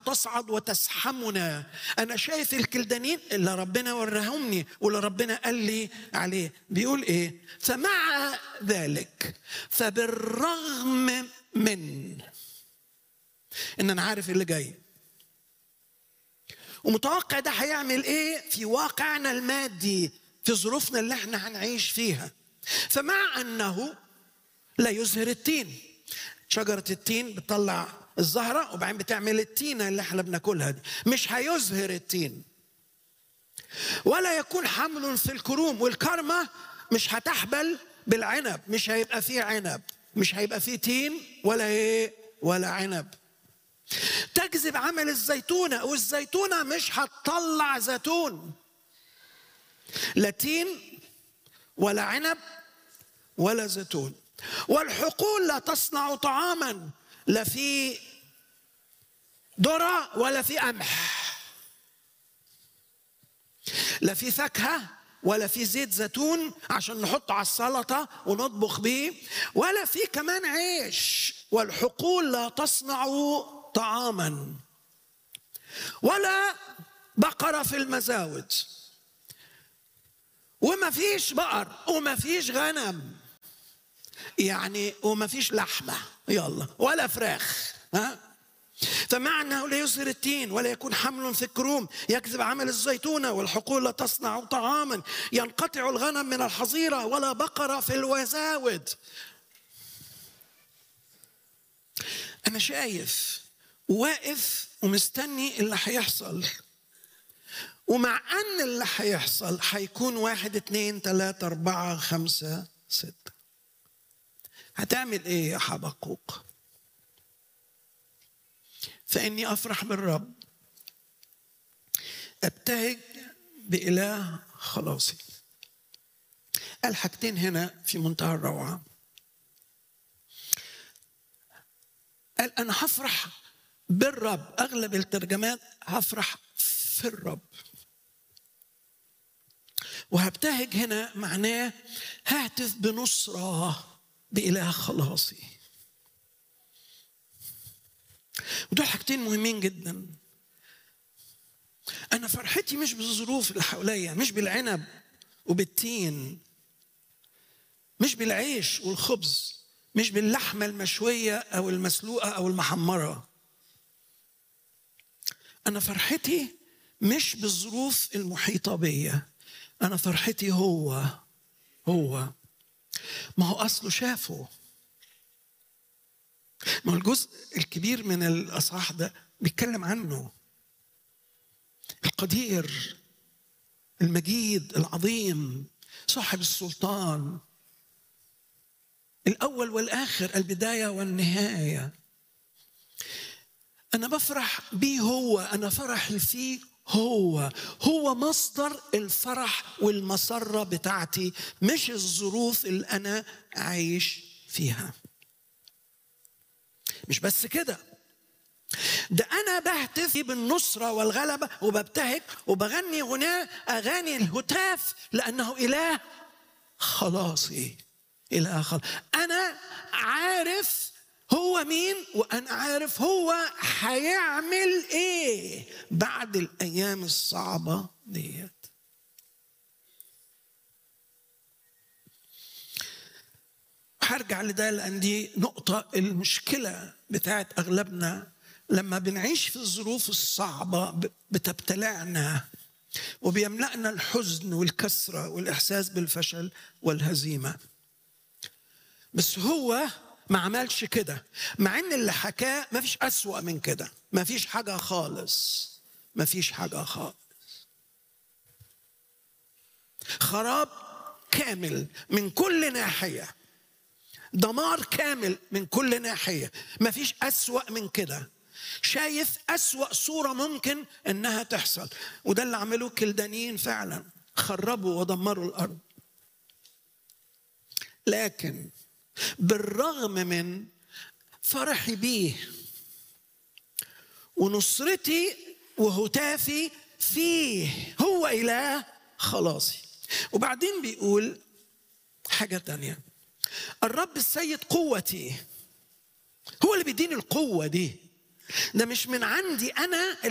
تصعد وتسحمنا انا شايف الكلدانين اللي ربنا وراهمني واللي ربنا قال لي عليه بيقول ايه فمع ذلك فبالرغم من ان انا عارف اللي جاي ومتوقع ده هيعمل ايه في واقعنا المادي في ظروفنا اللي احنا هنعيش فيها فمع انه لا يزهر التين شجرة التين بتطلع الزهرة وبعدين بتعمل التينة اللي احنا بناكلها دي مش هيزهر التين ولا يكون حمل في الكروم والكرمة مش هتحبل بالعنب مش هيبقى فيه عنب مش هيبقى فيه تين ولا ايه ولا عنب تجذب عمل الزيتونة والزيتونة مش هتطلع زيتون لا تين ولا عنب ولا زيتون والحقول لا تصنع طعاما لا في ذرة ولا في قمح لا في فاكهة ولا في زيت زيتون عشان نحطه على السلطة ونطبخ بيه ولا في كمان عيش والحقول لا تصنع طعاما ولا بقرة في المزاود وما فيش بقر وما فيش غنم يعني وما فيش لحمة يلا ولا فراخ ها فمعنى لا يزهر التين ولا يكون حمل في الكروم يكذب عمل الزيتونة والحقول لا تصنع طعاما ينقطع الغنم من الحظيرة ولا بقرة في الوزاود أنا شايف واقف ومستني اللي هيحصل ومع أن اللي هيحصل هيكون واحد اتنين تلاتة أربعة خمسة ستة هتعمل إيه يا حبقوق؟ فإني أفرح بالرب أبتهج بإله خلاصي قال حاجتين هنا في منتهى الروعة قال أنا هفرح بالرب أغلب الترجمات هفرح في الرب وهبتهج هنا معناه ههتف بنصرة بإله خلاصي ودول حاجتين مهمين جدا أنا فرحتي مش بالظروف اللي حواليا مش بالعنب وبالتين مش بالعيش والخبز مش باللحمة المشوية أو المسلوقة أو المحمرة أنا فرحتي مش بالظروف المحيطة بيا أنا فرحتي هو هو ما هو أصله شافه ما هو الجزء الكبير من الأصحاح ده بيتكلم عنه القدير المجيد العظيم صاحب السلطان الأول والآخر البداية والنهاية أنا بفرح بيه هو أنا فرحي فيه هو هو مصدر الفرح والمسرة بتاعتي مش الظروف اللي أنا عايش فيها مش بس كده ده أنا بهتف بالنصرة والغلبة وببتهج وبغني غناء أغاني الهتاف لأنه إله خلاصي إله خلاص أنا عارف هو مين وانا عارف هو هيعمل ايه بعد الايام الصعبه ديت هرجع لده لان دي نقطه المشكله بتاعت اغلبنا لما بنعيش في الظروف الصعبه بتبتلعنا وبيملأنا الحزن والكسره والاحساس بالفشل والهزيمه بس هو ما عملش كده مع ان اللي حكاه ما فيش أسوأ من كده ما فيش حاجة خالص ما فيش حاجة خالص خراب كامل من كل ناحية دمار كامل من كل ناحية ما فيش أسوأ من كده شايف أسوأ صورة ممكن إنها تحصل وده اللي عملوه كلدانيين فعلا خربوا ودمروا الأرض لكن بالرغم من فرحي بيه ونصرتي وهتافي فيه هو إله خلاصي وبعدين بيقول حاجة تانية الرب السيد قوتي هو اللي بيديني القوة دي ده مش من عندي انا